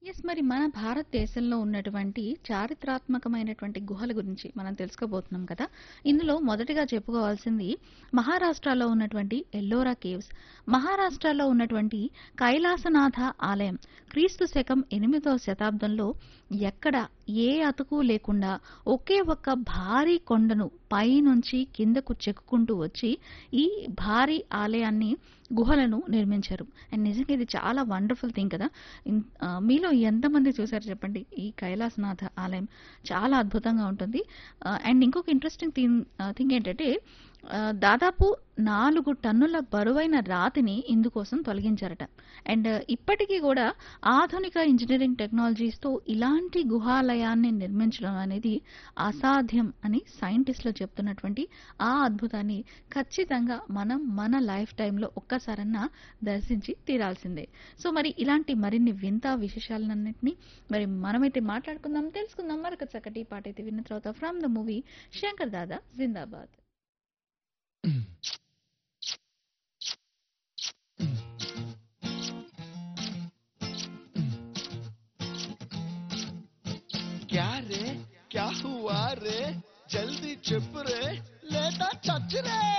Yes. మరి మన భారతదేశంలో ఉన్నటువంటి చారిత్రాత్మకమైనటువంటి గుహల గురించి మనం తెలుసుకోబోతున్నాం కదా! ఇందులో మొదటిగా చెప్పుకోవాల్సింది మహారాష్ట్రలో ఉన్నటువంటి ఎల్లోరా కేవ్స్. మహారాష్ట్రలో ఉన్నటువంటి కైలాసనాథ ఆలయం క్రీస్తు శకం ఎనిమిదవ శతాబ్దంలో ఎక్కడ ఏ అతుకు లేకుండా ఒకే ఒక్క భారీ కొండను పైనుంచి కిందకు చెక్కుకుంటూ వచ్చి ఈ భారీ ఆలయాన్ని గుహలను నిర్మించారు. అండ్ నిజంగా ఇది చాలా వండర్‌ఫుల్ థింగ్ కదా! ఇన్ ఆహ్, మీలో ఎంతమంది చూసారు చెప్పండి ఈ కైలాసనాథ ఆలయం? చాలా అద్భుతంగా ఉంటుంది. ఆహ్, అండ్ ఇంకొక ఇంట్రెస్టింగ్ థింగ్ ఆహ్, థింగ్ ఏంటంటే ఆహ్, దాదాపు 4 టన్నుల బరువైన రాతిని ఇందుకోసం తొలగించారట. అండ్ ఇప్పటికీ కూడా ఆధునిక ఇంజినీరింగ్ టెక్నాలజీస్‌తో ఇలాంటి గుహాలయాన్ని నిర్మించడం అనేది అసాధ్యం అని సైంటిస్ట్‌లు చెప్తున్నటువంటి ఆ అద్భుతాన్ని ఖచ్చితంగా మనం మన లైఫ్ టైమ్‌లో ఒక్కసారన్నా దర్శించి తీరాల్సిందే. సో, మరి ఇలాంటి మరిన్ని వింత విశేషాలన్నిటిని మరి మనమైతే మాట్లాడుకుందాం, తెలుసుకుందాం. మరొక చక్కటి పాటైతే విన్న తర్వాత from the movie 'Shankar Dada Zindabad'. क्या रे क्या हुआ रे जल्दी चुप रे लेटा चच रे